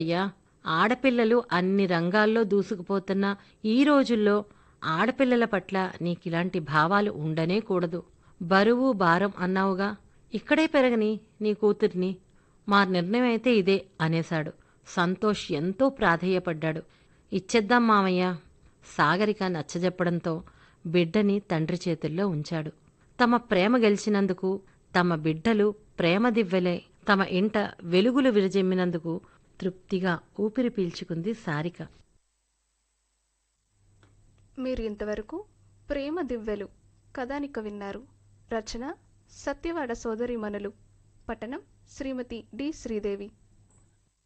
అయ్యా ఆడపిల్లలు అన్ని రంగాల్లో దూసుకుపోతున్న ఈ రోజుల్లో ఆడపిల్లల పట్ల నీకిలాంటి భావాలు ఉండనే కూడదు బరువు భారం అన్నావుగా ఇక్కడే పెరగని నీ కూతుర్ని మా నిర్ణయం అయితే ఇదే అనేశాడు సంతోష్ ఎంతో ప్రాధేయపడ్డాడు ఇచ్చేద్దాం మామయ్య సాగరిక నచ్చజెప్పడంతో బిడ్డని తండ్రి చేతుల్లో ఉంచాడు తమ ప్రేమ గెలిచినందుకు తమ బిడ్డలు ప్రేమ దివ్వెలే తమ ఇంట వెలుగులు విరజిమ్మినందుకు తృప్తిగా ఊపిరి పీల్చుకుంది సారిక మీరు ఇంతవరకు ప్రేమ దివ్వెలు కథానిక విన్నారు రచన సత్యవాడ సోదరిమణులు పఠనం శ్రీమతి డి శ్రీదేవి